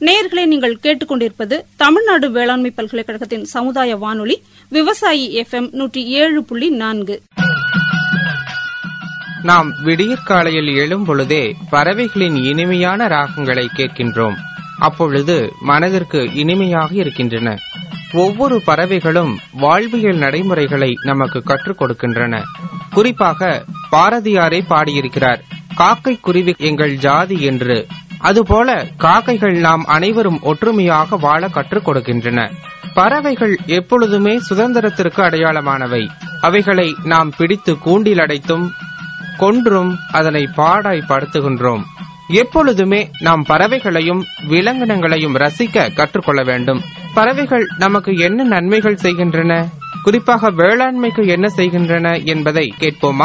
நேயர்களே நீங்கள் கேட்டுக்கொண்டிருப்பது தமிழ்நாடு வேளாண்மை பல்கலைக்கழகத்தின் சமுதாய வானொலி விவசாயி எஃப்எம் நூற்றி ஏழு புள்ளி நான்கு நாம் விடியற்காலையில் எழும் பொழுதே பறவைகளின் இனிமையான ராகங்களை கேட்கின்றோம் அப்பொழுது மனதிற்கு இனிமையாக இருக்கின்றன ஒவ்வொரு பறவைகளும் வாழ்வியல் நடைமுறைகளை நமக்கு கற்றுக் கொடுக்கின்றன குறிப்பாக பாரதியாரே பாடியிருக்கிறார் காக்கை குருவி எங்கள் ஜாதி என்று அதுபோல காக்கைகள் நாம் அனைவரும் ஒற்றுமையாக வாழ கற்றுக் கொடுக்கின்றன பறவைகள் எப்பொழுதுமே சுதந்திரத்திற்கு அடையாளமானவை அவைகளை நாம் பிடித்து கூண்டில் அடைத்தும் கொன்றும் அதனை பாடாய் படுத்துகின்றோம் எப்பொழுதுமே நாம் பறவைகளையும் விலங்கினங்களையும் ரசிக்க கற்றுக்கொள்ள வேண்டும் பறவைகள் நமக்கு என்ன நன்மைகள் செய்கின்றன குறிப்பாக வேளாண்மைக்கு என்ன செய்கின்றன என்பதை கேட்போமா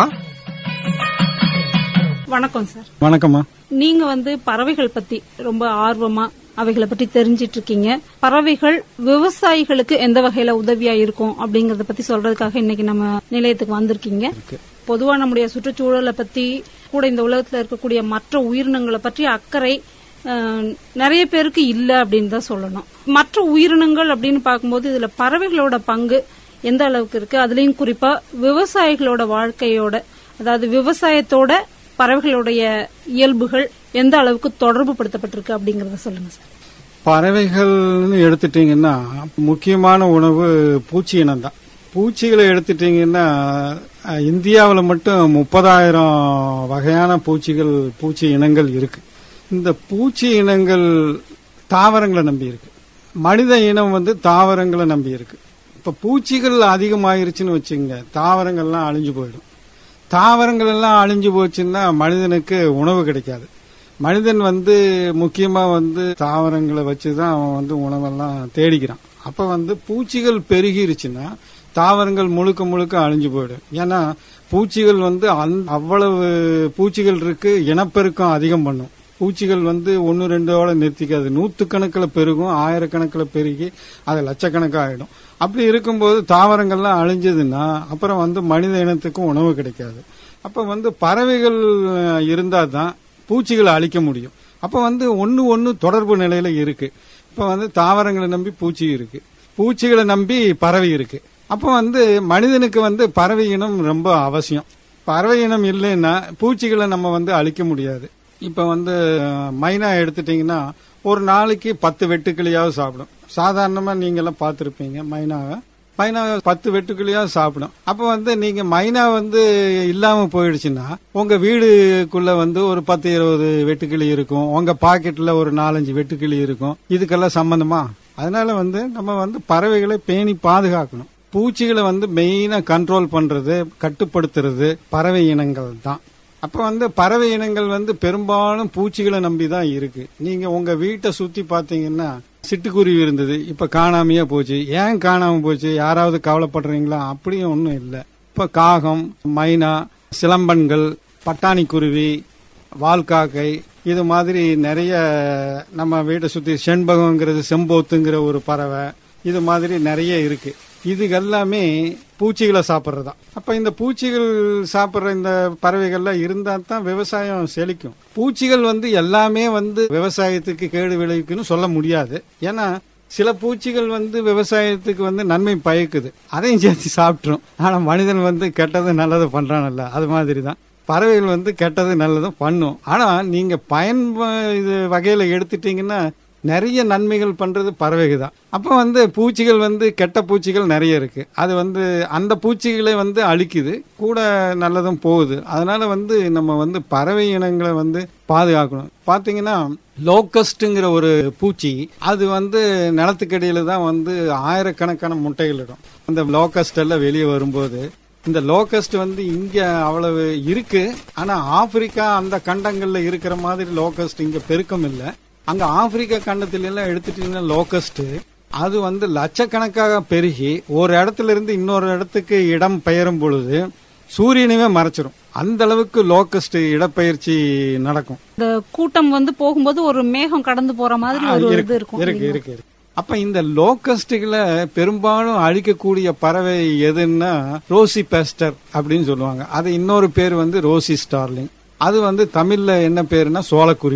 வணக்கம் சார் வணக்கம்மா நீங்க வந்து பறவைகள் பத்தி ரொம்ப ஆர்வமா அவைகளை பற்றி தெரிஞ்சிட்டு இருக்கீங்க பறவைகள் விவசாயிகளுக்கு எந்த வகையில உதவியா இருக்கும் அப்படிங்கறத பத்தி சொல்றதுக்காக இன்னைக்கு நம்ம நிலையத்துக்கு வந்திருக்கீங்க பொதுவா நம்முடைய சுற்றுச்சூழலை பத்தி கூட இந்த உலகத்துல இருக்கக்கூடிய மற்ற உயிரினங்களை பற்றி அக்கறை அஹ், நிறைய பேருக்கு இல்ல அப்படின்னு தான் சொல்லணும் மற்ற உயிரினங்கள் அப்படின்னு பார்க்கும்போது இதுல பறவைகளோட பங்கு எந்த அளவுக்கு இருக்கு அதுலயும் குறிப்பா விவசாயிகளோட வாழ்க்கையோட அதாவது விவசாயத்தோட பறவைகளுடைய இயல்புகள் எந்த அளவுக்கு தொடர்பு படுத்தப்பட்டிருக்கு அப்படிங்கறத சொல்லுங்க சார் பறவைகள்னு எடுத்துட்டீங்கன்னா முக்கியமான உணவு பூச்சி இனம் தான் பூச்சிகளை எடுத்துட்டீங்கன்னா அஹ், இந்தியாவுல மட்டும் முப்பதாயிரம் வகையான பூச்சிகள் பூச்சி இனங்கள் இருக்கு இந்த பூச்சி இனங்கள் தாவரங்களை நம்பி இருக்கு மனித இனம் வந்து தாவரங்களை நம்பி இருக்கு இப்ப பூச்சிகள் அதிகமாயிருச்சுன்னு வச்சுங்க தாவரங்கள்லாம் அழிஞ்சு போயிடும் தாவரங்கள் எல்லாம் அழிஞ்சு போச்சுன்னா மனிதனுக்கு உணவு கிடைக்காது மனிதன் வந்து முக்கியமா வந்து தாவரங்களை வச்சுதான் அவன் வந்து உணவெல்லாம் தேடிக்கிறான் அப்ப வந்து பூச்சிகள் பெருகிருச்சுன்னா தாவரங்கள் முழுக்க முழுக்க அழிஞ்சு போயிடும் ஏன்னா பூச்சிகள் வந்து அந்த அவ்வளவு பூச்சிகள் இருக்கு இனப்பெருக்கம் அதிகம் பண்ணும் பூச்சிகள் வந்து ஒன்று ரெண்டோட நிறுத்திக்காது நூற்றுக்கணக்கில் பெருகும் ஆயிரக்கணக்கில் பெருகி அது லட்சக்கணக்காக ஆகிடும் அப்படி இருக்கும்போது தாவரங்கள்லாம் அழிஞ்சதுன்னா அப்புறம் வந்து மனித இனத்துக்கும் உணவு கிடைக்காது அப்போ வந்து பறவைகள் இருந்தால் தான் பூச்சிகளை அழிக்க முடியும் அப்போ வந்து ஒன்று ஒன்று தொடர்பு நிலையில இருக்கு இப்போ வந்து தாவரங்களை நம்பி பூச்சி இருக்கு பூச்சிகளை நம்பி பறவை இருக்கு அப்போ வந்து மனிதனுக்கு வந்து பறவை இனம் ரொம்ப அவசியம் பறவை இனம் இல்லைன்னா பூச்சிகளை நம்ம வந்து அழிக்க முடியாது இப்ப வந்து அஹ், மைனா எடுத்துட்டீங்கன்னா ஒரு நாளைக்கு பத்து வெட்டுக்கிளியாவது சாப்பிடும் சாதாரணமா நீங்க எல்லாம் பார்த்திருப்பீங்க மைனாவை மைனா பத்து வெட்டுக்கிளியாவது சாப்பிடும் அப்ப வந்து நீங்க மைனா வந்து இல்லாம போயிடுச்சுன்னா உங்க வீடுக்குள்ள வந்து ஒரு பத்து இருபது வெட்டுக்கிளி இருக்கும் உங்க பாக்கெட்ல ஒரு நாலஞ்சு வெட்டுக்கிளி இருக்கும் இதுக்கெல்லாம் சம்பந்தமா அதனால வந்து நம்ம வந்து பறவைகளை பேணி பாதுகாக்கணும் பூச்சிகளை வந்து மெயினா கண்ட்ரோல் பண்றது கட்டுப்படுத்துறது பறவை இனங்கள் தான் அப்ப வந்து பறவை இனங்கள் வந்து பெரும்பாலும் பூச்சிகளை நம்பி தான் இருக்கு நீங்க உங்க வீட்டை சுத்தி பாத்தீங்கன்னா சிட்டுக்குருவி இருந்தது இப்ப காணாமையே போச்சு ஏன் காணாம போச்சு யாராவது கவலைப்படுறீங்களா அப்படியும் ஒன்றும் இல்லை இப்ப காகம் மைனா சிலம்பன்கள் பட்டாணி குருவி வால்காக்கை இது மாதிரி நிறைய நம்ம வீட்டை சுத்தி செண்பகங்கிறது செம்போத்துங்கிற ஒரு பறவை இது மாதிரி நிறைய இருக்கு இது எல்லாமே பூச்சிகளை சாப்பிட்றதா அப்ப இந்த பூச்சிகள் சாப்பிட்ற இந்த பறவைகள்லாம் இருந்தா தான் விவசாயம் செழிக்கும் பூச்சிகள் வந்து எல்லாமே வந்து விவசாயத்துக்கு கேடு விளைவிக்குன்னு சொல்ல முடியாது ஏன்னா சில பூச்சிகள் வந்து விவசாயத்துக்கு வந்து நன்மை பயக்குது அதையும் சேர்த்து சாப்பிட்ரும் ஆனா மனிதன் வந்து கெட்டது நல்லது பண்றானல்ல அது மாதிரி தான் பறவைகள் வந்து கெட்டது நல்லதும் பண்ணும் ஆனா நீங்க பயன் இது வகையில எடுத்துட்டீங்கன்னா நிறைய நன்மைகள் பண்றது பறவைகள் தான் அப்போ வந்து பூச்சிகள் வந்து கெட்ட பூச்சிகள் நிறைய இருக்கு அது வந்து அந்த பூச்சிகளை வந்து அழிக்குது கூட நல்லதும் போகுது அதனால வந்து நம்ம வந்து பறவை இனங்களை வந்து பாதுகாக்கணும் பாத்தீங்கன்னா லோக்கஸ்ட்டுங்கிற ஒரு பூச்சி அது வந்து நிலத்துக்கடியில தான் வந்து ஆயிரக்கணக்கான முட்டைகள் இடும் அந்த லோக்கஸ்ட் எல்லாம் வெளியே வரும்போது இந்த லோக்கஸ்ட் வந்து இங்க அவ்வளவு இருக்கு ஆனா ஆப்பிரிக்கா அந்த கண்டங்கள்ல இருக்கிற மாதிரி லோக்கஸ்ட் இங்க பெருக்கம் இல்ல அங்க ஆப்பிரிக்கா கண்டத்துல எல்லாம் எடுத்துட்டீங்கன்னா லோக்கஸ்ட் அது வந்து லட்சக்கணக்காக பெருகி ஒரு இடத்துல இருந்து இன்னொரு இடத்துக்கு இடம் பெயரும் பொழுது சூரியனையே மறைச்சிரும் அந்த அளவுக்கு லோக்கஸ்ட் இடப்பெயர்ச்சி நடக்கும் இந்த கூட்டம் வந்து போகும்போது ஒரு மேகம் கடந்து போற மாதிரி ஆ, ஒரு இருக்கு, இது இருக்கும் இருக்கு இல்லைங்களா? இருக்கு இருக்கு. அப்ப இந்த லோக்கஸ்டுகளை பெரும்பாலும் அழிக்கக்கூடிய பறவை எதுன்னா ரோசி பெஸ்டர் அப்படின்னு சொல்லுவாங்க அது இன்னொரு பேர் வந்து ரோசி ஸ்டார்லிங் அது வந்து தமிழ்ல என்ன பேருன்னா சோளக்குருவி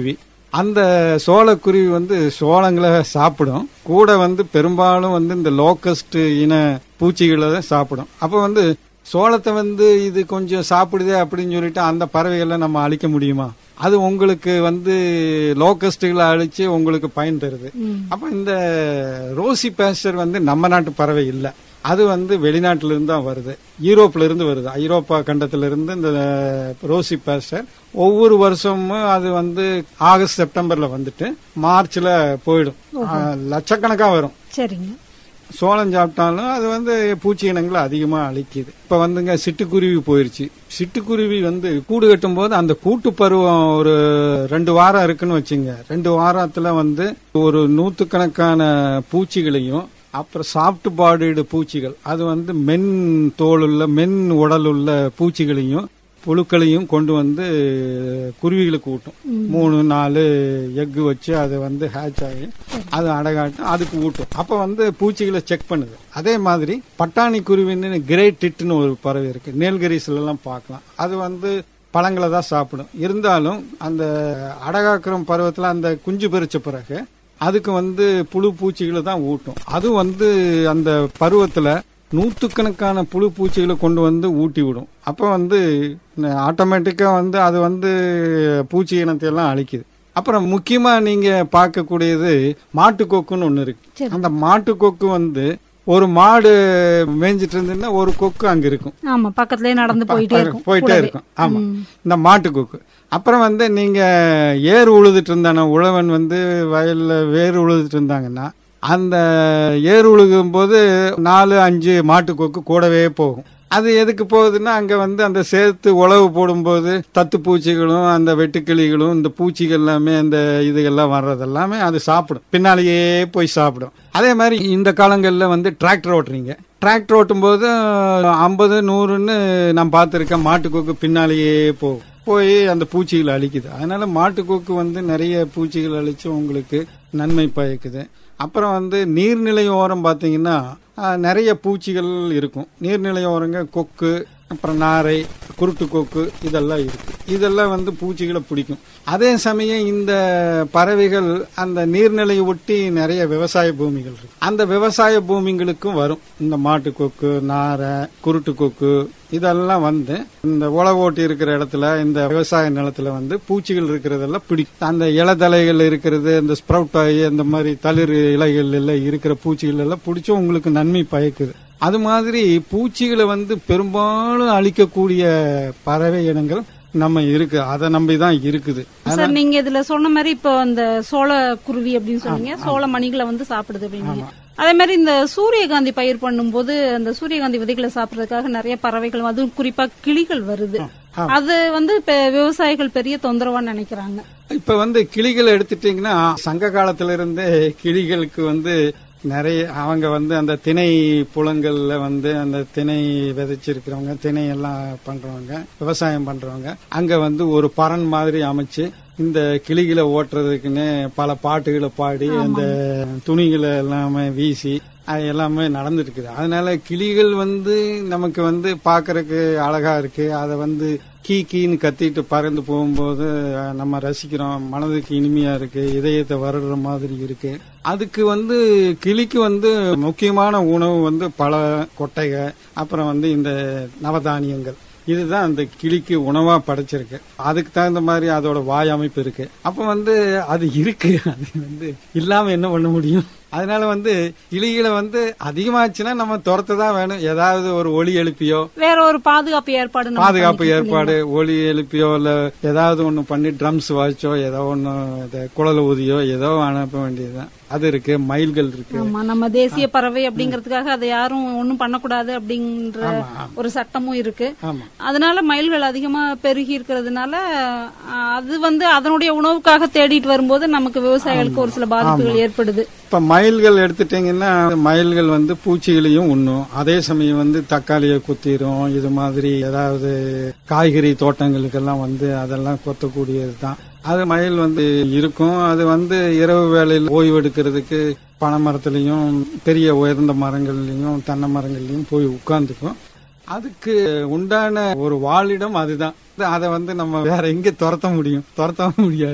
அந்த சோளக்குருவி வந்து சோளங்களை சாப்பிடும் கூட வந்து பெரும்பாலும் வந்து இந்த லோக்கஸ்ட் இன பூச்சிகளை தான் சாப்பிடும் அப்ப வந்து சோளத்தை வந்து இது கொஞ்சம் சாப்பிடுதே அப்படின்னு சொல்லிட்டு அந்த பறவைகளை நம்ம அழிக்க முடியுமா அது உங்களுக்கு வந்து லோக்கஸ்டுகளை அழிச்சு உங்களுக்கு பயன் தருது அப்ப இந்த ரோசி பேஸ்டர் வந்து நம்ம நாட்டு பறவை இல்ல அது வந்து வெளிநாட்டில இருந்து தான் வருது யூரோப்ல இருந்து வருது ஐரோப்பா கண்டத்துல இருந்து இந்த ரோசி பேஸ்டர் ஒவ்வொரு வருஷமும் அது வந்து ஆகஸ்ட் செப்டம்பர்ல வந்துட்டு மார்ச்ல போயிடும் ஆஹ், லட்சக்கணக்கா வரும் சரிங்க சோளம் சாப்பிட்டாலும் அது வந்து பூச்சி இனங்களை அதிகமா அழிக்குது இப்ப வந்துங்க சிட்டுக்குருவி போயிருச்சு சிட்டுக்குருவி வந்து கூடு கட்டும் போது அந்த கூட்டு பருவம் ஒரு ரெண்டு வாரம் இருக்குன்னு வச்சுங்க ரெண்டு வாரத்துல வந்து ஒரு நூத்துக்கணக்கான பூச்சிகளையும் அப்புறம் சாஃப்ட் பாடிடு பூச்சிகள் அது வந்து மென் தோல் உள்ள மென் உடல் உள்ள பூச்சிகளையும் புழுக்களையும் கொண்டு வந்து குருவிகளுக்கு ஊட்டும் மூணு நாலு எக்கு வச்சு அது வந்து ஹேட்ச் ஆகி அது அடகாட்டும் அதுக்கு ஊட்டும் அப்ப வந்து பூச்சிகளை செக் பண்ணுது அதே மாதிரி பட்டாணி குருவின்னு கிரேட் டிட்னு ஒரு பறவை இருக்கு நீல்கிரிஸ்ல எல்லாம் பார்க்கலாம் அது வந்து பழங்களை தான் சாப்பிடும் இருந்தாலும் அந்த அடகாக்கிரம் பருவத்துல அந்த குஞ்சு பறிச்ச பிறகு அதுக்கு வந்து புழு பூச்சிகளை தான் ஊட்டும் அது வந்து அந்த பருவத்துல நூத்துக்கணக்கான புழு பூச்சிகளை கொண்டு வந்து ஊட்டி விடும் அப்ப வந்து ஆட்டோமேட்டிக்கா வந்து அது வந்து பூச்சி இனத்தை எல்லாம் அழிக்குது அப்புறம் முக்கியமா நீங்க பார்க்கக்கூடியது மாட்டுக்கொக்குன்னு ஒண்ணு இருக்கு சரி. அந்த மாட்டுக்கொக்கு வந்து ஒரு மாடு மேய்ஞ்சிட்டு இருந்ததுன்னா ஒரு கொக்கு அங்க இருக்கும் ஆமா பக்கத்துலயே நடந்து போயிட்டே இருக்கும் போயிட்டே கூடவே. இருக்கும் ஆமா இந்த மாட்டுக்கொக்கு அப்புறம் வந்து நீங்க ஏர் உழுதுட்டு இருந்தான உழவன் வந்து வயல்ல வேர் உழுதுட்டு இருந்தாங்கன்னா அந்த ஏர் உழுகும் போது நாலு அஞ்சு மாட்டுக்கொக்கு கூடவே போகும் அது எதுக்கு போகுதுன்னா அங்க வந்து அந்த சேர்த்து உழவு போடும்போது தத்து பூச்சிகளும் அந்த வெட்டுக்கிளிகளும் இந்த பூச்சிகள் எல்லாமே அந்த இதுகள்லாம் வர்றது எல்லாமே அது சாப்பிடும் பின்னாலேயே போய் சாப்பிடும் அதே மாதிரி இந்த காலங்கள்ல வந்து டிராக்டர் ஓட்டுறீங்க டிராக்டர் ஓட்டும் போது ஐம்பது நூறுன்னு நான் பார்த்துருக்கேன் மாட்டுக்கொக்கு பின்னாலேயே போகும் போய் அந்த பூச்சிகளை அழிக்குது அதனால மாட்டுக்கொக்கு வந்து நிறைய பூச்சிகள் அழிச்சு உங்களுக்கு நன்மை பயக்குது அப்புறம் வந்து நீர்நிலை ஓரம் பார்த்தீங்கன்னா ஆஹ், நிறைய பூச்சிகள் இருக்கும் நீர்நிலை ஓரங்க கொக்கு அப்புறம் நாரை குருட்டு கொக்கு இதெல்லாம் இருக்கு இதெல்லாம் வந்து பூச்சிகளை பிடிக்கும் அதே சமயம் இந்த பறவைகள் அந்த நீர்நிலையை ஒட்டி நிறைய விவசாய பூமிகள் இருக்கு அந்த விவசாய பூமிகளுக்கும் வரும் இந்த மாட்டு கொக்கு நாரை குருட்டு கொக்கு இதெல்லாம் வந்து இந்த உழவு ஓட்டி இருக்கிற இடத்துல இந்த விவசாய நிலத்துல வந்து பூச்சிகள் இருக்கிறதெல்லாம் பிடிக்கும் அந்த இலதலைகள் இருக்கிறது இந்த ஸ்ப்ரவுட் ஆகி அந்த மாதிரி தளிர் இலைகள் எல்லாம் இருக்கிற பூச்சிகள் எல்லாம் பிடிச்சும் உங்களுக்கு நன்மை பயக்குது அது மாதிரி பூச்சிகளை வந்து பெரும்பாலும் அழிக்கக்கூடிய பறவை இனங்கள் நம்ம இருக்கு அதை நம்பி தான் இருக்குது சார் நீங்க இதுல சொன்ன மாதிரி இப்போ அந்த சோள குருவி அப்படின்னு சொன்னீங்க சோள மணிகளை வந்து சாப்பிடுது அப்படின்னீங்க அதே மாதிரி இந்த சூரியகாந்தி பயிர் பண்ணும்போது அந்த சூரியகாந்தி விதைகளை சாப்பிடுறதுக்காக நிறைய பறவைகள் அதுவும் குறிப்பா கிளிகள் வருது அது வந்து இப்ப விவசாயிகள் பெரிய தொந்தரவா நினைக்கிறாங்க இப்ப வந்து கிளிகள் எடுத்துட்டீங்கன்னா சங்க காலத்துல இருந்தே கிளிகளுக்கு வந்து நிறைய அவங்க வந்து அந்த திணை புலங்கள்ல வந்து அந்த திணை விதைச்சிருக்கிறவங்க திணை எல்லாம் பண்றவங்க விவசாயம் பண்றவங்க அங்க வந்து ஒரு பரன் மாதிரி அமைச்சு இந்த கிளிகளை ஓட்டுறதுக்குன்னு பல பாட்டுகளை பாடி அந்த துணிகளை எல்லாமே வீசி அது எல்லாமே நடந்துட்டு இருக்குது அதனால கிளிகள் வந்து நமக்கு வந்து பாக்குறதுக்கு அழகா இருக்கு அதை வந்து கீ கீன்னு கத்திட்டு பறந்து போகும்போது அஹ், நம்ம ரசிக்கிறோம் மனதுக்கு இனிமையா இருக்கு இதயத்தை வருடுற மாதிரி இருக்கு அதுக்கு வந்து கிளிக்கு வந்து முக்கியமான உணவு வந்து பல கொட்டைக அப்புறம் வந்து இந்த நவதானியங்கள் இதுதான் அந்த கிளிக்கு உணவா படைச்சிருக்கு அதுக்கு தகுந்த மாதிரி அதோட வாய் அமைப்பு இருக்கு அப்ப வந்து அது இருக்கு அது வந்து இல்லாம என்ன பண்ண முடியும் அதனால வந்து கிளிகளை வந்து அதிகமாச்சுன்னா நம்ம துரத்த தான் வேணும் ஏதாவது ஒரு ஒளி எழுப்பியோ வேற ஒரு பாதுகாப்பு ஏற்பாடு நம்ம பாதுகாப்பு பண்ணிக்கலாம் ஏற்பாடு ஒளி எழுப்பியோ இல்ல ஏதாவது ஒண்ணு பண்ணி ட்ரம்ஸ் வாய்ச்சோ ஏதோ ஒண்ணு இத குழல் ஊதியோ ஏதோ அனுப்ப வேண்டியதுதான் அது இருக்கு மயில்கள் இருக்கு ஆமா நம்ம தேசிய பறவை அப்படிங்கறதுக்காக அதை யாரும் ஒண்ணும் பண்ணக்கூடாது அப்படின்ற ஆமா, ஆமா. ஒரு சட்டமும் இருக்கு ஆமா அதனால மயில்கள் அதிகமா பெருகி இருக்கிறதுனால அஹ், அது வந்து அதனுடைய உணவுக்காக தேடிட்டு வரும்போது நமக்கு விவசாயிகளுக்கு ஒரு சில பாதிப்புகள் ஏற்படுது இப்ப மயில்கள் எடுத்துட்டீங்கன்னா மயில்கள் வந்து பூச்சிகளையும் உண்ணும் அதே சமயம் வந்து தக்காளியை குத்திரும் இது மாதிரி ஏதாவது காய்கறி தோட்டங்களுக்கெல்லாம் வந்து அதெல்லாம் கொத்தக்கூடியது தான் அது மயில் வந்து இருக்கும் அது வந்து இரவு வேளையில் ஓய்வு எடுக்கிறதுக்கு பனை மரத்துலயும் பெரிய உயர்ந்த மரங்கள்லயும் தென்னை மரங்கள்லயும் போய் உட்கார்ந்துக்கும் அதுக்கு உண்டான ஒரு வாழிடம் அதுதான் அதை வந்து நம்ம வேற எங்க துரத்த முடியும் துரத்தவும் முடியாது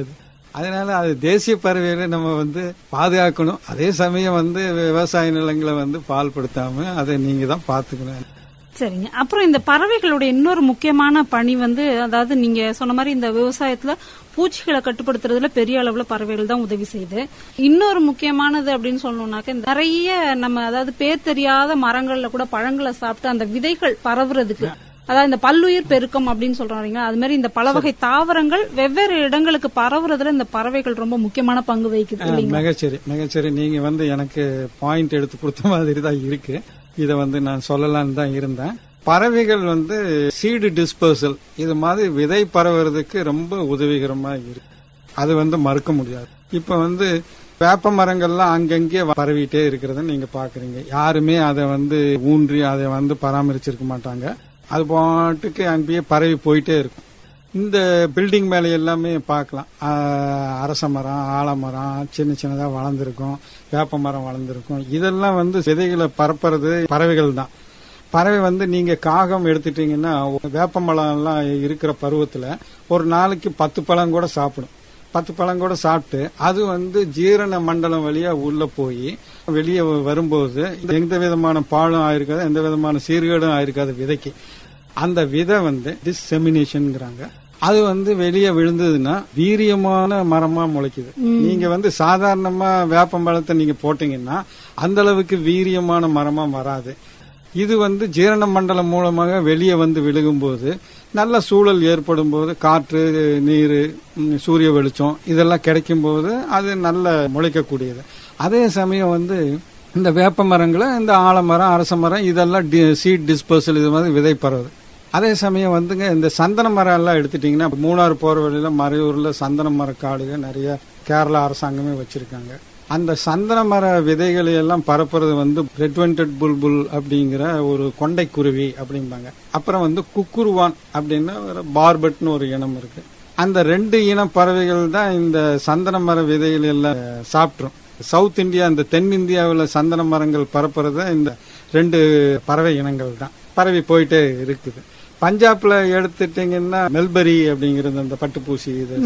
அதனால அது தேசிய பறவைகளை நம்ம வந்து பாதுகாக்கணும் அதே சமயம் வந்து விவசாய நிலங்களை வந்து பால்படுத்தாம அதை நீங்க தான் பாத்துக்கணும் சரிங்க அப்புறம் இந்த பறவைகளுடைய இன்னொரு முக்கியமான பணி வந்து அதாவது நீங்க சொன்ன மாதிரி இந்த விவசாயத்துல பூச்சிகளை கட்டுப்படுத்துறதுல பெரிய அளவுல பறவைகள் தான் உதவி செய்யுது இன்னொரு முக்கியமானது அப்படின்னு சொல்லணும்னாக்க இந்த நிறைய நம்ம அதாவது பேர் தெரியாத மரங்கள்ல கூட பழங்களை சாப்பிட்டு அந்த விதைகள் பரவுறதுக்கு அதாவது இந்த பல்லுயிர் பெருக்கம் அப்படின்னு சொல்றாங்க அது மாதிரி இந்த பல வகை தாவரங்கள் வெவ்வேறு இடங்களுக்கு பரவுறதுல இந்த பறவைகள் ரொம்ப முக்கியமான பங்கு வகிக்குது இல்லைங்களா மிகச்சரி மிகச்சரி நீங்க வந்து எனக்கு பாயிண்ட் எடுத்து கொடுத்த மாதிரி தான் இருக்கு இதை வந்து நான் சொல்லலாம்னு தான் இருந்தேன் பறவைகள் வந்து சீடு டிஸ்பர்சல் இது மாதிரி விதை பரவுறதுக்கு ரொம்ப உதவிகரமா இருக்கு அது வந்து மறுக்க முடியாது இப்ப வந்து வேப்ப மரங்கள்லாம் அங்கங்கே பரவிட்டே இருக்கிறத நீங்க பாக்குறீங்க யாருமே அதை வந்து ஊன்றி அதை வந்து பராமரிச்சிருக்க மாட்டாங்க அது பாட்டுக்கு அங்கேயே பரவி போயிட்டே இருக்கும் இந்த பில்டிங் மேலே எல்லாமே பார்க்கலாம் ஆஹ் அரச மரம் ஆலமரம் சின்ன சின்னதாக வளர்ந்துருக்கும் வேப்ப மரம் வளர்ந்துருக்கும் இதெல்லாம் வந்து விதைகளை பரப்புறது பறவைகள் தான் பறவை வந்து நீங்க காகம் எடுத்துட்டீங்கன்னா வேப்ப மரம் எல்லாம் இருக்கிற பருவத்துல ஒரு நாளைக்கு பத்து பழம் கூட சாப்பிடும் பத்து பழம் கூட சாப்பிட்டு அது வந்து ஜீரண மண்டலம் வழியா உள்ள போய் வெளியே வரும்போது எந்த விதமான பாலும் ஆயிருக்காது எந்த விதமான சீர்கேடும் ஆயிருக்காது விதைக்கு அந்த விதை வந்து டிஸ்செமினேஷன்ங்கிறாங்க அது வந்து வெளியே விழுந்ததுன்னா வீரியமான மரமா முளைக்குது நீங்க வந்து சாதாரணமா வேப்ப மரத்தை நீங்க போட்டீங்கன்னா அந்த அளவுக்கு வீரியமான மரமா வராது இது வந்து ஜீரண மண்டலம் மூலமாக வெளியே வந்து விழுகும்போது நல்ல சூழல் ஏற்படும் போது காற்று நீர் ம், சூரிய வெளிச்சம் இதெல்லாம் கிடைக்கும் போது அது நல்ல முளைக்கக்கூடியது அதே சமயம் வந்து இந்த வேப்ப மரங்களை இந்த ஆலமரம் அரச மரம் இதெல்லாம் சீட் டிஸ்போசல் இது மாதிரி விதை பரவுது அதே சமயம் வந்துங்க இந்த சந்தன மரம் எல்லாம் எடுத்துட்டீங்கன்னா மூணாறு போற வழியில மறையூர்ல சந்தன மர காடுகள் நிறைய கேரளா அரசாங்கமே வச்சிருக்காங்க அந்த சந்தன மர விதைகளை எல்லாம் பரப்புறது வந்து ரெட்வெண்டட் புல்புல் அப்படிங்கிற ஒரு கொண்டைக்குருவி அப்படிம்பாங்க அப்புறம் வந்து குக்குருவான் அப்படின்னா ஒரு பார்பட்னு ஒரு இனம் இருக்கு அந்த ரெண்டு இன பறவைகள் தான் இந்த சந்தன மர விதைகள் எல்லாம் சாப்பிட்ரும் சவுத் இந்தியா இந்த தென்னிந்தியாவில் சந்தன மரங்கள் பரப்புறது இந்த ரெண்டு பறவை இனங்கள் தான் பரவி போயிட்டே இருக்குது பஞ்சாப்ல எடுத்துட்டீங்கன்னா மெல்பரி அப்படிங்கிறது அந்த பட்டுப்பூசி இது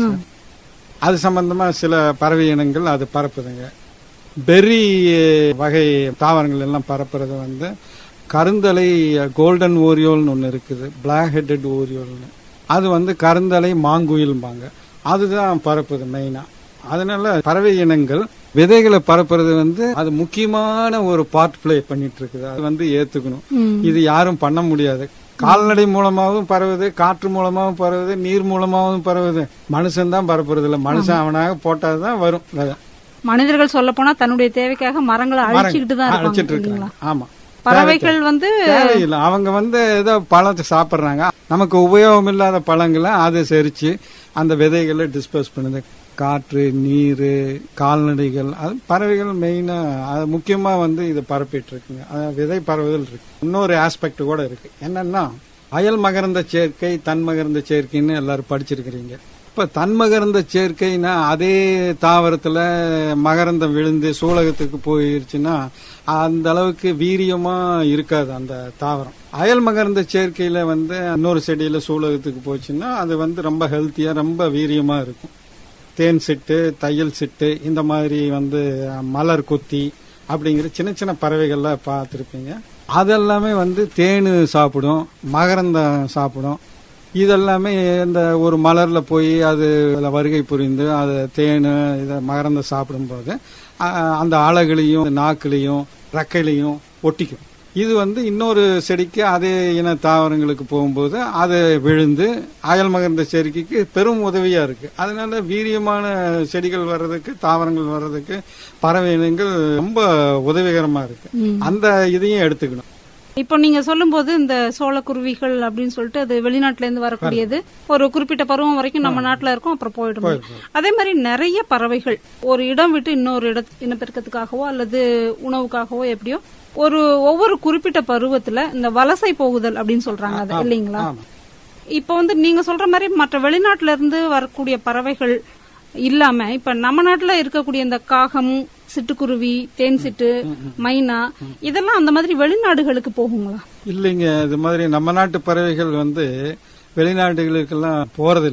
அது சம்பந்தமா சில பறவை இனங்கள் அது பரப்புதுங்க பெர்ரி வகை தாவரங்கள் எல்லாம் பரப்புறது வந்து கருந்தலை கோல்டன் ஓரியோல்னு ஒன்று இருக்குது பிளாக் ஹெட்டட் ஓரியோல்னு அது வந்து கருந்தலை மாங்குயில்பாங்க அதுதான் பரப்புது மெயினா அதனால பறவை இனங்கள் விதைகளை பரப்புறது வந்து அது முக்கியமான ஒரு பார்ட் பிளே பண்ணிட்டு இருக்குது அது வந்து ஏத்துக்கணும் இது யாரும் பண்ண முடியாது கால்நடை மூலமாகவும் பரவுது காற்று மூலமாகவும் பரவுது நீர் மூலமாகவும் பரவுது மனுஷன் தான் பரப்புறது இல்ல மனுஷன் அவனாக போட்டாதான் வரும் விதை. மனிதர்கள் சொல்ல போனா தன்னுடைய தேவைக்காக மரங்களை அழிச்சுக்கிட்டு தான் அழைச்சிட்டு இருப்பாங்க இல்லைங்களா இருக்காங்க ஆமா பறவைகள் வந்து தேவையில்லை அவங்க வந்து ஏதோ பழத்தை சாப்பிடுறாங்க நமக்கு உபயோகம் இல்லாத பழங்களை அதை செரிச்சு அந்த விதைகளை டிஸ்போஸ் பண்ணுது காற்று நீர் கால்நடைகள் அது பறவைகள் மெயினா அது முக்கியமா வந்து இதை பரப்பிட்டு இருக்குங்க அது விதை பரவுதல் இருக்கு இன்னொரு ஆஸ்பெக்ட் கூட இருக்கு என்னன்னா அயல் மகரந்த சேர்க்கை தன் மகரந்த சேர்க்கைன்னு எல்லாரும் படிச்சிருக்கிறீங்க இப்ப தன்மகரந்த சேர்க்கைனா அதே தாவரத்துல மகரந்தம் விழுந்து சூலகத்துக்கு போயிருச்சுன்னா அந்த அளவுக்கு வீரியமா இருக்காது அந்த தாவரம் அயல் மகரந்த சேர்க்கையில வந்து இன்னொரு செடியில சூலகத்துக்கு போச்சுன்னா அது வந்து ரொம்ப ஹெல்த்தியா ரொம்ப வீரியமா இருக்கும் தேன் சிட்டு தையல் சிட்டு இந்த மாதிரி வந்து மலர் கொத்தி அப்படிங்கிற சின்ன சின்ன பறவைகள்லாம் பார்த்துருப்பீங்க அதெல்லாமே வந்து தேனு சாப்பிடும் மகரந்தம் சாப்பிடும் இதெல்லாமே இந்த ஒரு மலர்ல போய் அது அதுல வருகை புரிந்து அது தேனு இதை மகரந்த சாப்பிடும்போது அஹ், அந்த அழகுலையும் நாக்குலையும் ரெக்கையிலையும் ஒட்டிக்கும் இது வந்து இன்னொரு செடிக்கு அதே இன தாவரங்களுக்கு போகும்போது அது விழுந்து அயல் மகர்ந்த செடிக்கு பெரும் உதவியா இருக்கு அதனால வீரியமான செடிகள் வர்றதுக்கு தாவரங்கள் வர்றதுக்கு பறவை இனங்கள் ரொம்ப உதவிகரமா இருக்கு அந்த இதையும் எடுத்துக்கணும் இப்போ நீங்க சொல்லும்போது இந்த சோளக்குருவிகள் அப்படின்னு சொல்லிட்டு அது வெளிநாட்டுல இருந்து வரக்கூடியது ஒரு குறிப்பிட்ட பருவம் வரைக்கும் நம்ம நாட்டுல இருக்கும் அப்புறம் போயிடும் அதே மாதிரி நிறைய பறவைகள் ஒரு இடம் விட்டு இன்னொரு இட இனப்பெருக்கத்துக்காகவோ அல்லது உணவுக்காகவோ எப்படியோ ஒரு ஒவ்வொரு குறிப்பிட்ட பருவத்துல இந்த வலசை போகுதல் அப்படின்னு சொல்றாங்க அது இல்லைங்களா ஆமா இப்போ வந்து நீங்க சொல்ற மாதிரி மற்ற வெளிநாட்டுல இருந்து வரக்கூடிய பறவைகள் இல்லாம இப்ப நம்ம நாட்டுல இருக்கக்கூடிய இந்த காகம் சிட்டுக்குருவி தேன் சிட்டு மைனா இதெல்லாம் அந்த மாதிரி வெளிநாடுகளுக்கு போகுங்களா இல்லைங்க இது மாதிரி நம்ம நாட்டு பறவைகள் வந்து வெளிநாடுகளுக்கெல்லாம் போறதில்ல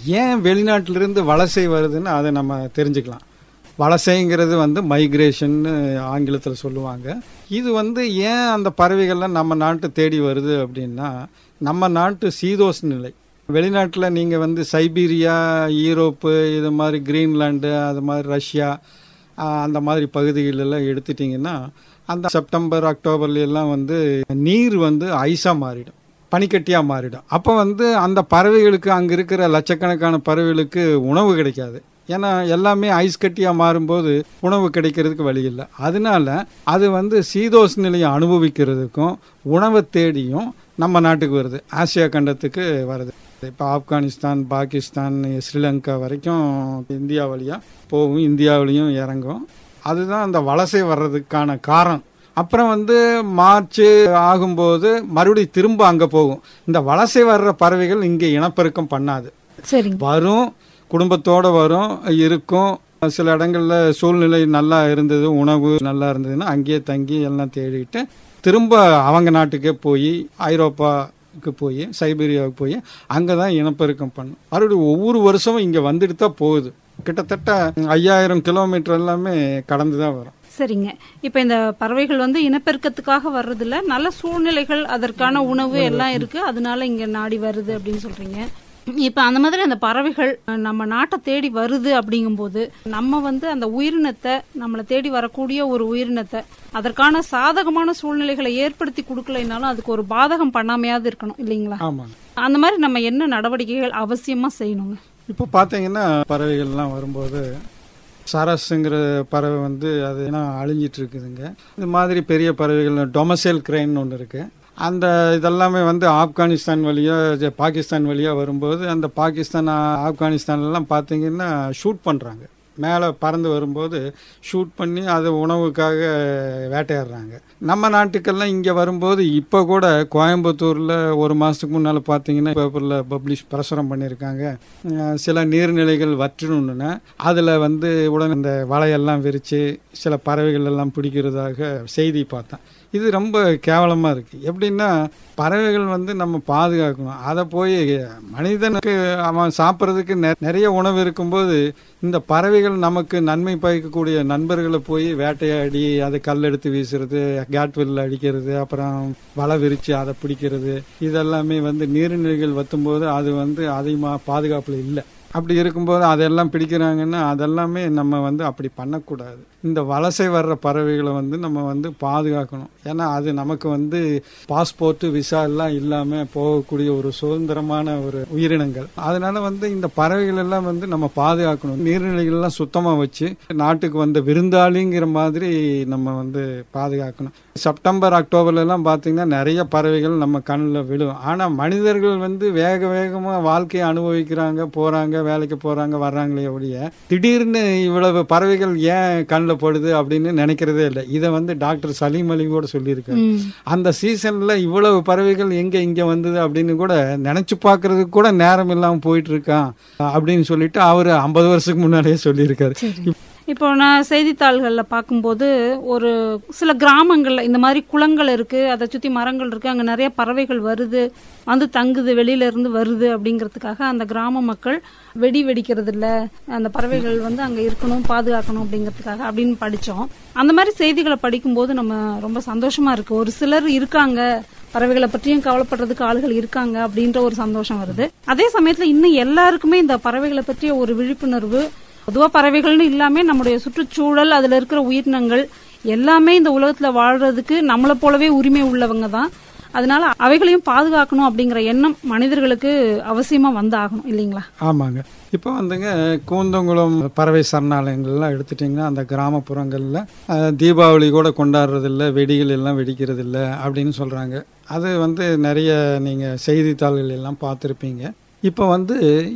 ஏன் வெளிநாட்டிலிருந்து வலசை வருதுன்னு அதை நம்ம தெரிஞ்சுக்கலாம் வலசைங்கிறது வந்து மைக்ரேஷன் ஆங்கிலத்தில் சொல்லுவாங்க இது வந்து ஏன் அந்த பறவைகள்லாம் நம்ம நாட்டு தேடி வருது அப்படின்னா நம்ம நாட்டு சீதோஷ் நிலை வெளிநாட்டில் நீங்கள் வந்து சைபீரியா ஈரோப்பு இது மாதிரி கிரீன்லாண்டு அது மாதிரி ரஷ்யா ஆஹ், அந்த மாதிரி பகுதிகளெல்லாம் எடுத்துட்டிங்கன்னா அந்த செப்டம்பர் அக்டோபர்ல எல்லாம் வந்து நீர் வந்து ஐஸாக மாறிடும் பனிக்கட்டியாக மாறிடும் அப்போ வந்து அந்த பறவைகளுக்கு அங்கே இருக்கிற லட்சக்கணக்கான பறவைகளுக்கு உணவு கிடைக்காது ஏன்னா எல்லாமே ஐஸ் கட்டியாக மாறும்போது உணவு கிடைக்கிறதுக்கு வழி இல்லை அதனால அது வந்து சீதோஷ் நிலையை அனுபவிக்கிறதுக்கும் உணவை தேடியும் நம்ம நாட்டுக்கு வருது ஆசியா கண்டத்துக்கு வருது இப்போ ஆப்கானிஸ்தான் பாகிஸ்தான் ஸ்ரீலங்கா வரைக்கும் இந்தியா வழியாக போகும் இந்தியாவிலையும் இறங்கும் அதுதான் அந்த வலசை வர்றதுக்கான காரணம் அப்புறம் வந்து மார்ச் ஆகும்போது மறுபடியும் திரும்ப அங்கே போகும் இந்த வலசை வர்ற பறவைகள் இங்கே இனப்பெருக்கம் பண்ணாது சரிங்க வரும் குடும்பத்தோட வரும் இருக்கும் சில இடங்கள்ல சூழ்நிலை நல்லா இருந்தது உணவு நல்லா இருந்ததுன்னா அங்கேயே தங்கி எல்லாம் தேடிட்டு திரும்ப அவங்க நாட்டுக்கே போய் ஐரோப்பாவுக்கு போய் சைபீரியாவுக்கு போய் அங்கே தான் இனப்பெருக்கம் பண்ணும் மறுபடியும் ஒவ்வொரு வருஷமும் இங்கே வந்துட்டு தான் போகுது கிட்டத்தட்ட ஐயாயிரம் கிலோமீட்டர் எல்லாமே கடந்து தான் வரும் சரிங்க இப்ப இந்த பறவைகள் வந்து இனப்பெருக்கத்துக்காக வர்றதில்ல நல்ல சூழ்நிலைகள் அதற்கான உணவு எல்லாம் இருக்கு அதனால இங்க நாடி வருது அப்படின்னு சொல்றீங்க இப்ப அந்த மாதிரி அந்த பறவைகள் அஹ், நம்ம நாட்டை தேடி வருது அப்படிங்கும்போது நம்ம வந்து அந்த உயிரினத்தை நம்மளை தேடி வரக்கூடிய ஒரு உயிரினத்தை அதற்கான சாதகமான சூழ்நிலைகளை ஏற்படுத்தி கொடுக்கலைனாலும் அதுக்கு ஒரு பாதகம் பண்ணாமையாவது இருக்கணும் இல்லைங்களா ஆமாங்க அந்த மாதிரி நம்ம என்ன நடவடிக்கைகள் அவசியமா செய்யணுங்க இப்போ பார்த்தீங்கன்னா பறவைகள்லாம் வரும்போது சரஸுங்கிற பறவை வந்து அது ஏன்னா அழிஞ்சிட்டு இருக்குதுங்க இது மாதிரி பெரிய பறவைகள் டொமசேல் கிரைன் ஒன்று இருக்கு அந்த இதெல்லாமே வந்து ஆப்கானிஸ்தான் வழியா ஜ- பாகிஸ்தான் வழியா வரும்போது அந்த பாகிஸ்தான் ஆ- ஆப்கானிஸ்தான்லாம் பார்த்தீங்கன்னா ஷூட் பண்ணுறாங்க மேலே பறந்து வரும்போது ஷூட் பண்ணி அது உணவுக்காக வேட்டையாடுறாங்க நம்ம நாட்டுக்கெல்லாம் இங்கே வரும்போது இப்போ கூட கோயம்புத்தூரில் ஒரு மாதத்துக்கு முன்னால் பார்த்தீங்கன்னா பேப்பரில் பப்ளிஷ் பிரசுரம் பண்ணியிருக்காங்க அஹ் சில நீர்நிலைகள் வற்றணுன்னு அதில் வந்து உடனே இந்த வலையெல்லாம் விரித்து சில பறவைகள் எல்லாம் பிடிக்கிறதாக செய்தி பார்த்தேன் இது ரொம்ப கேவலமாக இருக்குது எப்படின்னா பறவைகள் வந்து நம்ம பாதுகாக்கணும் அதை போய் மனிதனுக்கு அவன் சாப்பிட்றதுக்கு நிறைய உணவு இருக்கும்போது இந்த பறவைகள் நமக்கு நன்மை பயக்கக்கூடிய நண்பர்களை போய் வேட்டையாடி அதை கல் எடுத்து வீசுறது கேட்வெல்ல அடிக்கிறது அப்புறம் வலை விரித்து அதை பிடிக்கிறது இதெல்லாமே வந்து நீர்நிலைகள் வத்தும்போது அது வந்து அதிகமாக பாதுகாப்பில் இல்லை அப்படி இருக்கும்போது அதெல்லாம் பிடிக்கிறாங்கன்னா அதெல்லாமே நம்ம வந்து அப்படி பண்ணக்கூடாது இந்த வலசை வர்ற பறவைகளை வந்து நம்ம வந்து பாதுகாக்கணும் ஏன்னா அது நமக்கு வந்து பாஸ்போர்ட் விசா எல்லாம் இல்லாமல் போகக்கூடிய ஒரு சுதந்திரமான ஒரு உயிரினங்கள் அதனால வந்து இந்த பறவைகள் எல்லாம் வந்து நம்ம பாதுகாக்கணும் நீர்நிலைகள் எல்லாம் சுத்தமாக வச்சு நாட்டுக்கு வந்த விருந்தாளிங்கிற மாதிரி நம்ம வந்து பாதுகாக்கணும் செப்டம்பர் அக்டோபர்ல எல்லாம் பார்த்தீங்கன்னா நிறைய பறவைகள் நம்ம கண்ணில் விழும் ஆனால் மனிதர்கள் வந்து வேக வேகமாக வாழ்க்கையை அனுபவிக்கிறாங்க போகிறாங்க வேலைக்கு போகிறாங்க வர்றாங்களே ஒழிய திடீர்னு இவ்வளவு பறவைகள் ஏன் கண்ணில் படுது அப்படின்னு நினைக்கிறதே இல்லை இதை வந்து டாக்டர் சலீம் அலி கூட சொல்லியிருக்காரு ம். அந்த சீசன்ல இவ்வளவு பறவைகள் எங்க இங்க வந்தது அப்படின்னு கூட நினைச்சு பார்க்கிறதுக்கு கூட நேரம் இல்லாம போயிட்டு இருக்கான் அப்படின்னு சொல்லிட்டு அவர் ஐம்பது வருஷத்துக்கு முன்னாடியே சொல்லியிருக்காரு சரி இப்போ நான் செய்தித்தாள்களில் பார்க்கும்போது ஒரு சில கிராமங்களில் இந்த மாதிரி குளங்கள் இருக்கு அதை சுற்றி மரங்கள் இருக்கு அங்கே நிறைய பறவைகள் வருது வந்து தங்குது வெளியில இருந்து வருது அப்படிங்கிறதுக்காக அந்த கிராம மக்கள் வெடி வெடிக்கிறது இல்ல அந்த பறவைகள் வந்து அங்கே இருக்கணும் பாதுகாக்கணும் அப்படிங்கிறதுக்காக அப்படின்னு படித்தோம் அந்த மாதிரி செய்திகளை படிக்கும்போது நம்ம ரொம்ப சந்தோஷமா இருக்கு ஒரு சிலர் இருக்காங்க பறவைகளை பற்றியும் கவலைப்படுறதுக்கு ஆளுகள் இருக்காங்க அப்படின்ற ஒரு சந்தோஷம் வருது அதே சமயத்துல இன்னும் எல்லாருக்குமே இந்த பறவைகளை பற்றிய ஒரு விழிப்புணர்வு பொதுவா பறவைகள்னு இல்லாம நம்முடைய சுற்றுச்சூழல் அதுல இருக்கிற உயிரினங்கள் எல்லாமே இந்த உலகத்துல வாழ்றதுக்கு நம்மளை போலவே உரிமை உள்ளவங்க தான் அதனால அவைகளையும் பாதுகாக்கணும் அப்படிங்கிற எண்ணம் மனிதர்களுக்கு அவசியமா வந்தாகணும் இல்லைங்களா ஆமாங்க இப்போ வந்துங்க கூந்தங்குளம் பறவை சரணாலயங்கள்லாம் எடுத்துட்டிங்கன்னா அந்த கிராமப்புறங்களில் அஹ், தீபாவளி கூட கொண்டாடுறதில்ல வெடிகள் எல்லாம் வெடிக்கிறது இல்ல அப்படின்னு சொல்கிறாங்க அது வந்து நிறைய நீங்கள் செய்தித்தாள்கள் எல்லாம் பார்த்துருப்பீங்க இப்போ வந்து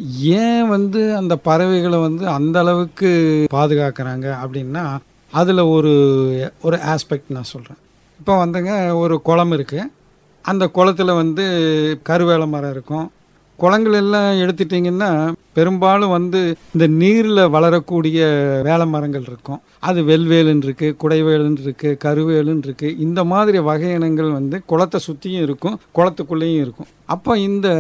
ஏன் வந்து அந்த பறவைகளை வந்து அந்த அளவுக்கு பாதுகாக்கிறாங்க அப்படின்னா அதில் ஒரு ஒரு ஆஸ்பெக்ட் நான் சொல்கிறேன் இப்போ வந்துங்க ஒரு குளம் இருக்குது அந்த குளத்துல வந்து கருவேல மரம் இருக்கும் குளங்கள் எல்லாம் எடுத்துட்டிங்கன்னா பெரும்பாலும் வந்து இந்த நீரில் வளரக்கூடிய வேலை மரங்கள் இருக்கும் அது வெல்வேலுன்னு இருக்கு குடைவேலுன்னு இருக்கு கருவேலுன்னு இருக்கு இந்த மாதிரி வகை இனங்கள் வந்து குளத்தை சுற்றியும் இருக்கும் குளத்துக்குள்ளேயும் இருக்கும் அப்போ இந்த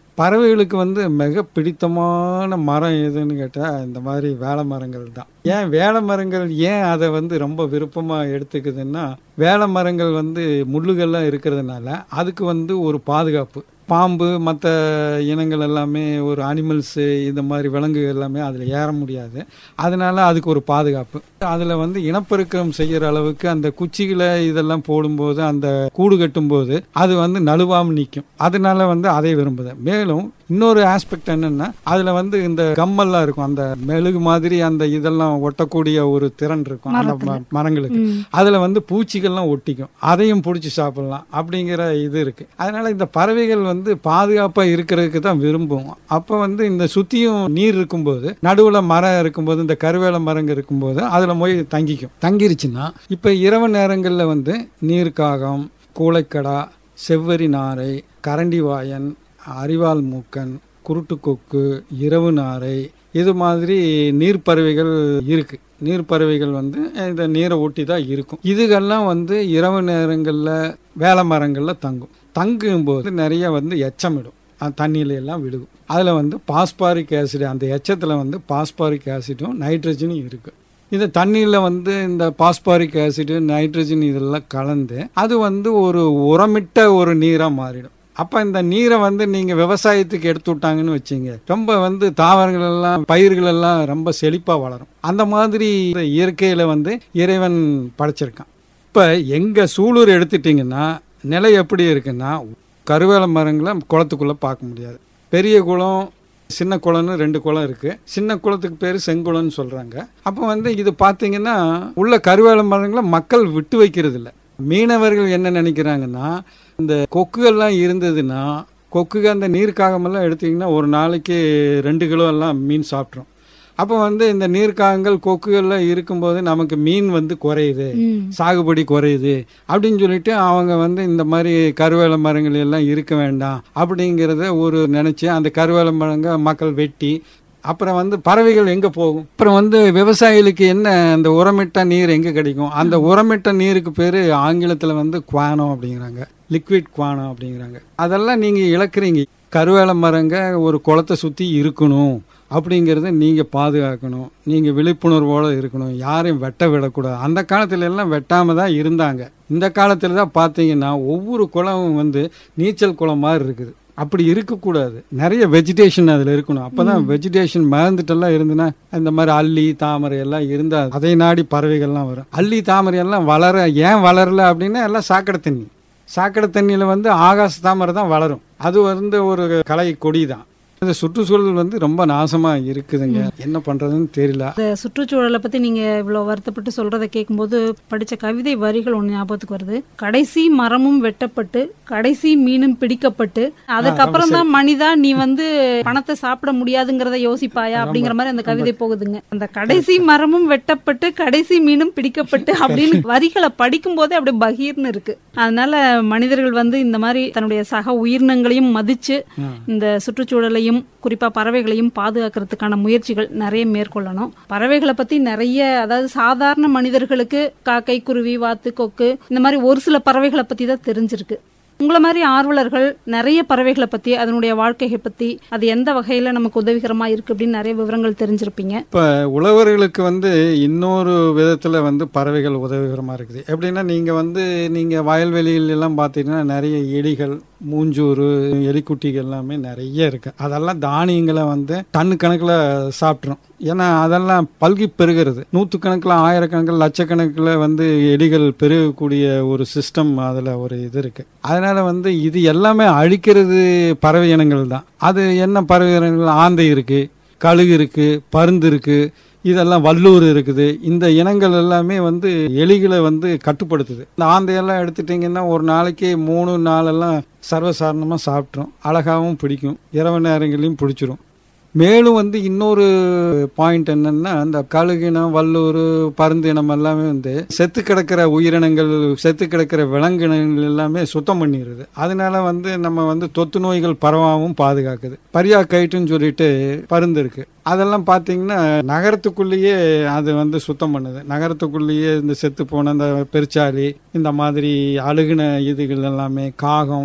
பறவைகளுக்கு வந்து மிக பிடித்தமான மரம் எதுன்னு கேட்டால் இந்த மாதிரி வேலை மரங்கள் தான் ஏன் வேலை மரங்கள் ஏன் அதை வந்து ரொம்ப விருப்பமாக எடுத்துக்குதுன்னா வேலை மரங்கள் வந்து முள்ளுகள்லாம் இருக்கிறதுனால அதுக்கு வந்து ஒரு பாதுகாப்பு பாம்பு மற்ற இனங்கள் எல்லாமே ஒரு அனிமல்ஸு இந்த மாதிரி விலங்குகள் எல்லாமே அதில் ஏற முடியாது அதனால அதுக்கு ஒரு பாதுகாப்பு அதில் வந்து இனப்பெருக்கம் செய்கிற அளவுக்கு அந்த குச்சிகளை இதெல்லாம் போடும்போது அந்த கூடு கட்டும்போது அது வந்து நழுவாமல் நிற்கும் அதனால வந்து அதை விரும்புது மேலும் இன்னொரு ஆஸ்பெக்ட் என்னன்னா அதில் வந்து இந்த கம்மல்லாம் இருக்கும் அந்த மெழுகு மாதிரி அந்த இதெல்லாம் ஒட்டக்கூடிய ஒரு திறன் இருக்கும் அந்த ம- மரங்களுக்கு அதில் வந்து பூச்சிகள்லாம் ஒட்டிக்கும் அதையும் பிடிச்சி சாப்பிடலாம் அப்படிங்கிற இது இருக்கு அதனால இந்த பறவைகள் வந்து பாதுகாப்பாக இருக்கிறதுக்கு தான் விரும்பும் அப்போ வந்து இந்த சுற்றியும் நீர் இருக்கும்போது நடுவில் மரம் இருக்கும்போது இந்த கருவேல மரங்க இருக்கும்போது அதில் போய் தங்கிக்கும் தங்கிருச்சுன்னா இப்போ இரவு நேரங்களில் வந்து நீர்க்காகம் கூளைக்கடா செவ்வரி நாரை கரண்டிவாயன் அரிவாள் மூக்கன் குருட்டுக்கொக்கு இரவு நாரை இது மாதிரி நீர்ப்பறவைகள் இருக்கு நீர்ப்பறவைகள் வந்து இந்த நீரை ஒட்டி தான் இருக்கும் இதுகெல்லாம் வந்து இரவு நேரங்களில் வேலை மரங்களில் தங்கும் தங்கும்போது நிறைய வந்து எச்சமிடும் அந்த தண்ணியில எல்லாம் விழுகும் அதில் வந்து பாஸ்பாரிக் ஆசிட் அந்த எச்சத்தில் வந்து பாஸ்பாரிக் ஆசிடும் நைட்ரஜனும் இருக்குது இந்த தண்ணியில் வந்து இந்த பாஸ்பாரிக் ஆசிட் நைட்ரஜன் இதெல்லாம் கலந்து அது வந்து ஒரு உரமிட்ட ஒரு நீராக மாறிடும் அப்போ இந்த நீரை வந்து நீங்கள் விவசாயத்துக்கு எடுத்து விட்டாங்கன்னு வச்சுங்க ரொம்ப வந்து தாவரங்கள் எல்லாம் பயிர்கள் எல்லாம் ரொம்ப செழிப்பாக வளரும் அந்த மாதிரி இயற்கையில் வந்து இறைவன் படைச்சிருக்கான் இப்போ எங்கள் சூலூர் எடுத்துட்டிங்கன்னா நிலை எப்படி இருக்குன்னா கருவேல மரங்களை குளத்துக்குள்ளே பார்க்க முடியாது பெரிய குளம் சின்ன குளம்னு ரெண்டு குளம் இருக்கு சின்ன குளத்துக்கு பேர் செங்குளம்னு சொல்றாங்க அப்போ வந்து இது பார்த்தீங்கன்னா உள்ள கருவேல மரங்களை மக்கள் விட்டு வைக்கிறது இல்ல மீனவர்கள் என்ன நினைக்கிறாங்கன்னா இந்த கொக்குகள்லாம் இருந்ததுன்னா கொக்குக அந்த நீர்க்காகமெல்லாம் எடுத்தீங்கன்னா ஒரு நாளைக்கு ரெண்டு கிலோ எல்லாம் மீன் சாப்பிட்ரும் அப்போ வந்து இந்த நீர்க்காகங்கள் கொக்குகள்லாம் இருக்கும்போது நமக்கு மீன் வந்து குறையுது சாகுபடி குறையுது அப்படின்னு சொல்லிட்டு அவங்க வந்து இந்த மாதிரி கருவேல மரங்கள் எல்லாம் இருக்க வேண்டாம் அப்படிங்கிறத ஒரு நினைச்சு அந்த கருவேல மரங்க மக்கள் வெட்டி அப்புறம் வந்து பறவைகள் எங்க போகும் அப்புறம் வந்து விவசாயிகளுக்கு என்ன அந்த உரமிட்ட நீர் எங்க கிடைக்கும் அந்த உரமிட்ட நீருக்கு பேரு ஆங்கிலத்துல வந்து குவானம் அப்படிங்கிறாங்க லிக்விட் குவானம் அப்படிங்கிறாங்க அதெல்லாம் நீங்க இழக்கிறீங்க கருவேல மரங்க ஒரு குளத்தை சுத்தி இருக்கணும் அப்படிங்கிறத நீங்கள் பாதுகாக்கணும் நீங்கள் விழிப்புணர்வோடு இருக்கணும் யாரையும் வெட்ட விடக்கூடாது அந்த காலத்துல எல்லாம் வெட்டாமல் தான் இருந்தாங்க இந்த காலத்தில் தான் பார்த்தீங்கன்னா ஒவ்வொரு குளமும் வந்து நீச்சல் குளம் மாதிரி இருக்குது அப்படி இருக்கக்கூடாது நிறைய வெஜிடேஷன் அதில் இருக்கணும் அப்போ தான் வெஜிடேஷன் மறந்துட்டெல்லாம் இருந்துன்னா இந்த மாதிரி அல்லி தாமரை எல்லாம் இருந்தால் அதை நாடி பறவைகள்லாம் வரும் அல்லி தாமரை எல்லாம் வளர ஏன் வளரல அப்படின்னா எல்லாம் சாக்கடை தண்ணி சாக்கடை தண்ணியில் வந்து ஆகாச தாமரை தான் வளரும் அது வந்து ஒரு கலை கொடி தான் இந்த சுற்றுச்சூழல் வந்து ரொம்ப நாசமா இருக்குதுங்க என்ன பண்றதுன்னு தெரியல இந்த சுற்றுச்சூழலை பத்தி நீங்க இவ்வளவு வருத்தப்பட்டு சொல்றதை கேட்கும்போது படிச்ச கவிதை வரிகள் ஒண்ணு ஞாபகத்துக்கு வருது கடைசி மரமும் வெட்டப்பட்டு கடைசி மீனும் பிடிக்கப்பட்டு அதுக்கப்புறம் தான் மனிதா நீ வந்து பணத்தை சாப்பிட முடியாதுங்கிறத யோசிப்பாயா அப்படிங்கிற மாதிரி அந்த கவிதை போகுதுங்க அந்த கடைசி மரமும் வெட்டப்பட்டு கடைசி மீனும் பிடிக்கப்பட்டு அப்படின்னு வரிகளை படிக்கும் போதே அப்படியே பகீர்னு இருக்கு அதனால மனிதர்கள் வந்து இந்த மாதிரி தன்னுடைய சக உயிரினங்களையும் மதிச்சு இந்த சுற்றுச்சூழலையும் குறிப்பா பறவைகளையும் பாதுகாக்கிறதுக்கான முயற்சிகள் நிறைய மேற்கொள்ளணும் பறவைகளை பத்தி நிறைய அதாவது சாதாரண மனிதர்களுக்கு காக்கை குருவி வாத்து கொக்கு இந்த மாதிரி ஒரு சில பறவைகளை பத்தி தான் தெரிஞ்சிருக்கு உங்களை மாதிரி ஆர்வலர்கள் நிறைய பறவைகளை பத்தி அதனுடைய வாழ்க்கையை பத்தி அது எந்த வகையில நமக்கு உதவிகரமா இருக்கு அப்படின்னு நிறைய விவரங்கள் தெரிஞ்சிருப்பீங்க இப்போ உழவர்களுக்கு வந்து இன்னொரு விதத்தில் வந்து பறவைகள் உதவிகரமாக இருக்குது எப்படின்னா நீங்கள் வந்து நீங்கள் வயல்வெளியில எல்லாம் பார்த்தீங்கன்னா நிறைய எலிகள் மூஞ்சூறு எலிக்குட்டிகள் எல்லாமே நிறைய இருக்கு அதெல்லாம் தானியங்களை வந்து டன்னு கணக்கில் சாப்பிட்ரும் ஏன்னா அதெல்லாம் பல்கி பெருகிறது நூற்றுக்கணக்கில் ஆயிரக்கணக்கில் லட்சக்கணக்கில் வந்து எலிகள் பெருகக்கூடிய ஒரு சிஸ்டம் அதில் ஒரு இது இருக்கு அதனால வந்து இது எல்லாமே அழிக்கிறது பறவை இனங்கள் தான் அது என்ன பறவை இனங்கள் ஆந்தை இருக்கு கழுகு இருக்கு பருந்து இருக்கு இதெல்லாம் வல்லூர் இருக்குது இந்த இனங்கள் எல்லாமே வந்து எலிகளை வந்து கட்டுப்படுத்துது இந்த ஆந்தையெல்லாம் எடுத்துட்டிங்கன்னா ஒரு நாளைக்கு மூணு நாளெல்லாம் சர்வசாதாரணமாக சாப்பிட்ரும் அழகாகவும் பிடிக்கும் இரவு நேரங்களையும் பிடிச்சிரும் மேலும் வந்து இன்னொரு பாயிண்ட் என்னன்னா இந்த கழுகினம் வல்லூர் பருந்து இனம் எல்லாமே வந்து செத்து கிடக்கிற உயிரினங்கள் செத்து கிடக்கிற விலங்கினங்கள் எல்லாமே சுத்தம் பண்ணிடுது அதனால வந்து நம்ம வந்து தொத்து நோய்கள் பரவாமல் பாதுகாக்குது பரியா கைட்டுன்னு சொல்லிட்டு பருந்து இருக்கு அதெல்லாம் பார்த்தீங்கன்னா நகரத்துக்குள்ளேயே அது வந்து சுத்தம் பண்ணுது நகரத்துக்குள்ளேயே இந்த செத்து போன இந்த பெருச்சாளி இந்த மாதிரி அழுகின இதுகள் எல்லாமே காகம்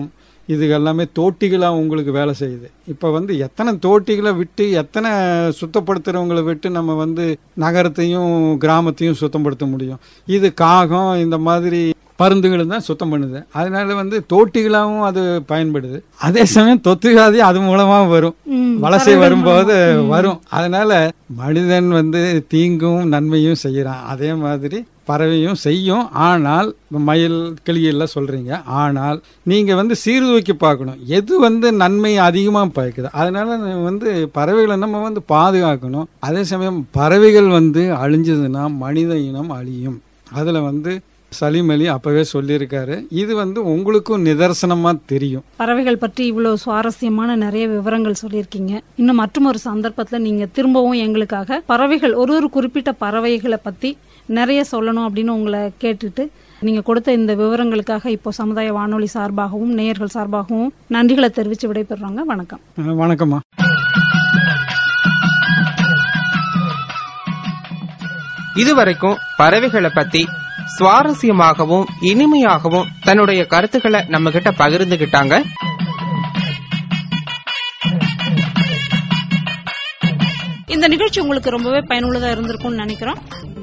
இது எல்லாமே தோட்டிகளா உங்களுக்கு வேலை செய்யுது இப்ப வந்து எத்தனை தோட்டிகளை விட்டு எத்தனை சுத்தப்படுத்துறவங்களை விட்டு நம்ம வந்து நகரத்தையும் கிராமத்தையும் சுத்தப்படுத்த முடியும் இது காகம் இந்த மாதிரி பருந்துகளும் தான் சுத்தம் பண்ணுது அதனால வந்து தோட்டிகளாகவும் அது பயன்படுது அதே சமயம் தொத்துகாதி அது மூலமா வரும் ம், வலசை பறவைகள் வரும்போது வரும் அதனால மனிதன் வந்து தீங்கும் நன்மையும் செய்யறான் அதே மாதிரி பறவையும் செய்யும் ஆனால் மயில் கிளியெல்லாம் சொல்றீங்க ஆனால் நீங்க வந்து சீர்தூக்கி பார்க்கணும் எது வந்து நன்மை அதிகமா பயக்குது அதனால வந்து பறவைகளை நம்ம வந்து பாதுகாக்கணும் அதே சமயம் பறவைகள் வந்து அழிஞ்சதுன்னா மனித இனம் அழியும் அதுல வந்து சலீம் அலி அப்பவே சொல்லியிருக்காரு இது வந்து உங்களுக்கும் நிதர்சனமா தெரியும் பறவைகள் பற்றி இவ்வளவு சுவாரஸ்யமான நிறைய விவரங்கள் சொல்லியிருக்கீங்க இன்னும் மற்றும் ஒரு சந்தர்ப்பத்துல நீங்க திரும்பவும் எங்களுக்காக பறவைகள் ஒரு ஒரு குறிப்பிட்ட பறவைகளை பத்தி நிறைய சொல்லணும் அப்படின்னு உங்களை கேட்டுட்டு நீங்க கொடுத்த இந்த விவரங்களுக்காக இப்போ சமுதாய வானொலி சார்பாகவும் நேயர்கள் சார்பாகவும் நன்றிகளை தெரிவித்து விடைபெறுறாங்க வணக்கம் அஹ் வணக்கம்மா இதுவரைக்கும் பறவைகளை பத்தி சுவாரஸ்யமாகவும் இனிமையாகவும் தன்னுடைய கருத்துக்களை நம்ம கிட்ட பகிர்ந்துகிட்டாங்க இந்த நிகழ்ச்சி உங்களுக்கு ரொம்பவே பயனுள்ளதா இருந்திருக்கும்னு நினைக்கிறோம்